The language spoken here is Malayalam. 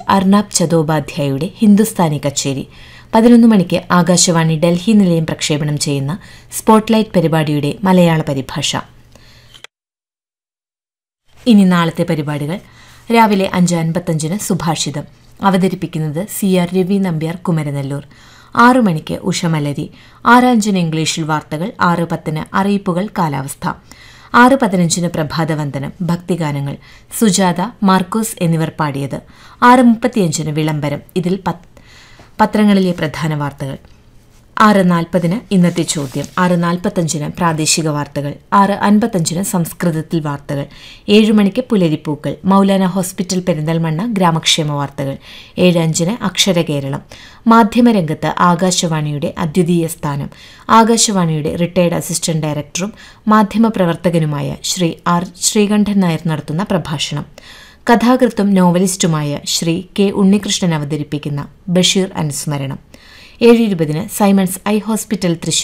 അർണാബ് ചതോപാധ്യായയുടെ ഹിന്ദുസ്ഥാനി കച്ചേരി പതിനൊന്ന് മണിക്ക് ആകാശവാണി ഡൽഹി നിലയം പ്രക്ഷേപണം ചെയ്യുന്ന സ്പോട്ട്ലൈറ്റ് പരിപാടിയുടെ മലയാള പരിഭാഷ ഇനി നാളത്തെ പരിപാടികൾ രാവിലെ അഞ്ച് അൻപത്തഞ്ചിന് സുഭാഷിതം അവതരിപ്പിക്കുന്നത് സി ആർ രവി നമ്പ്യാർ കുമരനെല്ലൂർ ആറു മണിക്ക് ഉഷമലരി ആറ് അഞ്ചിന് ഇംഗ്ലീഷിൽ വാർത്തകൾ ആറ് പത്തിന് അറിയിപ്പുകൾ കാലാവസ്ഥ ആറ് പതിനഞ്ചിന് പ്രഭാതവന്ദനം ഭക്തിഗാനങ്ങൾ സുജാത മാർക്കോസ് എന്നിവർ പാടിയത് ആറ് മുപ്പത്തിയഞ്ചിന് വിളംബരം ഇതിൽ പത്രങ്ങളിലെ പ്രധാന വാർത്തകൾ ആറ് നാൽപ്പതിന് ഇന്നത്തെ ചോദ്യം ആറ് നാൽപ്പത്തഞ്ചിന് പ്രാദേശിക വാർത്തകൾ ആറ് അൻപത്തഞ്ചിന് സംസ്കൃതത്തിൽ വാർത്തകൾ ഏഴ് മണിക്ക് പുലരിപ്പൂക്കൾ മൗലാന ഹോസ്പിറ്റൽ പെരിന്തൽമണ്ണ ഗ്രാമക്ഷേമ വാർത്തകൾ ഏഴ് അഞ്ചിന് അക്ഷരകേരളം മാധ്യമരംഗത്ത് ആകാശവാണിയുടെ അദ്വിതീയ സ്ഥാനം ആകാശവാണിയുടെ റിട്ടയർഡ് അസിസ്റ്റന്റ് ഡയറക്ടറും മാധ്യമപ്രവർത്തകനുമായ ശ്രീ ആർ ശ്രീകണ്ഠൻ നായർ നടത്തുന്ന പ്രഭാഷണം കഥാകൃത്തും നോവലിസ്റ്റുമായ ശ്രീ കെ ഉണ്ണികൃഷ്ണൻ അവതരിപ്പിക്കുന്ന ബഷീർ അനുസ്മരണം ഏഴ് ഇരുപതിന് സൈമൺസ് ഐ ഹോസ്പിറ്റൽ തൃശൂർ